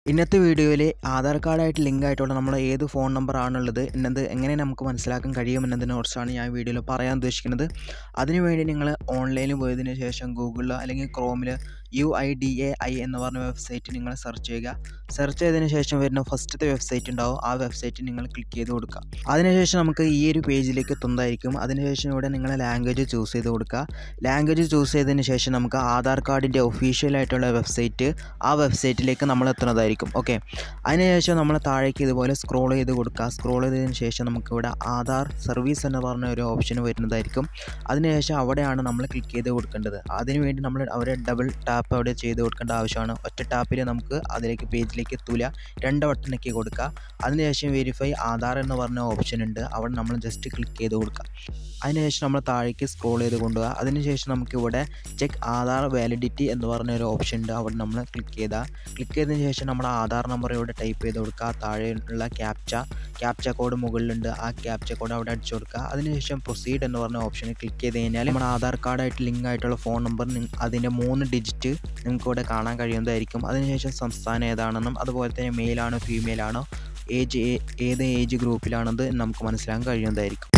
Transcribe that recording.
ഇന്നത്തെ വീഡിയോയിൽ ആധാർ കാർഡായിട്ട് ലിങ്ക് ആയിട്ടുള്ള നമ്മുടെ ഏത് ഫോൺ നമ്പർ ആണുള്ളത് എന്നത് എങ്ങനെ നമുക്ക് മനസ്സിലാക്കാൻ കഴിയുമെന്നതിനെ കുറിച്ചാണ് ഞാൻ ഈ വീഡിയോയിൽ പറയാൻ ഉദ്ദേശിക്കുന്നത് അതിനുവേണ്ടി നിങ്ങൾ ഓൺലൈനിൽ പോയതിന് ശേഷം ഗൂഗിളിലോ അല്ലെങ്കിൽ ക്രോമിൽ U I D A I എന്ന് പറഞ്ഞ വെബ്സൈറ്റ് നിങ്ങൾ സെർച്ച് ചെയ്യുക സെർച്ച് ചെയ്തതിന് ശേഷം വരുന്ന ഫസ്റ്റത്തെ വെബ്സൈറ്റ് ഉണ്ടാവും ആ വെബ്സൈറ്റ് നിങ്ങൾ ക്ലിക്ക് ചെയ്ത് കൊടുക്കുക അതിനുശേഷം നമുക്ക് ഈ ഒരു പേജിലേക്ക് എത്തുന്നതായിരിക്കും അതിനുശേഷം ഇവിടെ നിങ്ങൾ ലാംഗ്വേജ് ചൂസ് ചെയ്ത് കൊടുക്കുക ലാംഗ്വേജ് ചൂസ് ചെയ്തതിന് ശേഷം നമുക്ക് ആധാർ കാർഡിൻ്റെ ഒഫീഷ്യൽ ആയിട്ടുള്ള വെബ്സൈറ്റ് ആ വെബ്സൈറ്റിലേക്ക് നമ്മൾ എത്തുന്നതായിരിക്കും ഓക്കെ അതിനുശേഷം നമ്മൾ താഴേക്ക് ഇതുപോലെ സ്ക്രോൾ ചെയ്ത് കൊടുക്കുക സ്ക്രോൾ ചെയ്തതിന് ശേഷം നമുക്ക് ഇവിടെ ആധാർ സർവീസ് എന്ന് പറഞ്ഞ ഒരു ഓപ്ഷൻ വരുന്നതായിരിക്കും അതിനുശേഷം അവിടെയാണ് നമ്മൾ ക്ലിക്ക് ചെയ്ത് കൊടുക്കേണ്ടത് അതിനുവേണ്ടി നമ്മൾ അവിടെ ഡബിൾ ടാപ്പ് അവിടെ ചെയ്ത് കൊടുക്കേണ്ട ആവശ്യമാണ് ഒറ്റ ടാപ്പിൽ നമുക്ക് അതിലേക്ക് പേജിലേക്ക് എത്തൂല രണ്ട് ബട്ടണൊക്കെ കൊടുക്കുക അതിനുശേഷം വെരിഫൈ ആധാർ എന്ന് പറഞ്ഞ ഓപ്ഷൻ ഉണ്ട് അവിടെ നമ്മൾ ജസ്റ്റ് ക്ലിക്ക് ചെയ്ത് കൊടുക്കുക അതിനുശേഷം നമ്മൾ താഴേക്ക് സ്ക്രോൾ ചെയ്ത് കൊണ്ടുപോകുക അതിനുശേഷം നമുക്ക് ഇവിടെ ചെക്ക് ആധാർ വാലിഡിറ്റി എന്ന് പറഞ്ഞ ഒരു ഓപ്ഷൻ ഉണ്ട് അവിടെ നമ്മൾ ക്ലിക്ക് ചെയ്താൽ ക്ലിക്ക് ചെയ്തതിന് ശേഷം നമ്മുടെ ആധാർ നമ്പർ ഇവിടെ ടൈപ്പ് ചെയ്ത് കൊടുക്കുക താഴെയുള്ള ക്യാപ്ച ക്യാപ്ച കോഡ് മുകളിലുണ്ട് ആ ക്യാപ്ച കോഡ് അവിടെ അടിച്ചു കൊടുക്കുക അതിനുശേഷം പ്രൊസീഡ് എന്ന് പറഞ്ഞ ഓപ്ഷനിൽ ക്ലിക്ക് ചെയ്ത് കഴിഞ്ഞാൽ നമ്മുടെ ആധാർ കാർഡായിട്ട് ലിങ്ക് ആയിട്ടുള്ള ഫോൺ നമ്പർ അതിൻ്റെ മൂന്ന് ഡിജിറ്റ് നിങ്ങൾക്ക് ഇവിടെ കാണാൻ കഴിയുന്നതായിരിക്കും അതിനുശേഷം സംസ്ഥാനം ഏതാണെന്നും അതുപോലെ തന്നെ മെയിലാണോ ഫീമെയിൽ ആണോ ഏജ് ഏത് ഏജ് ഗ്രൂപ്പിലാണെന്ന് നമുക്ക് മനസ്സിലാക്കാൻ കഴിയുന്നതായിരിക്കും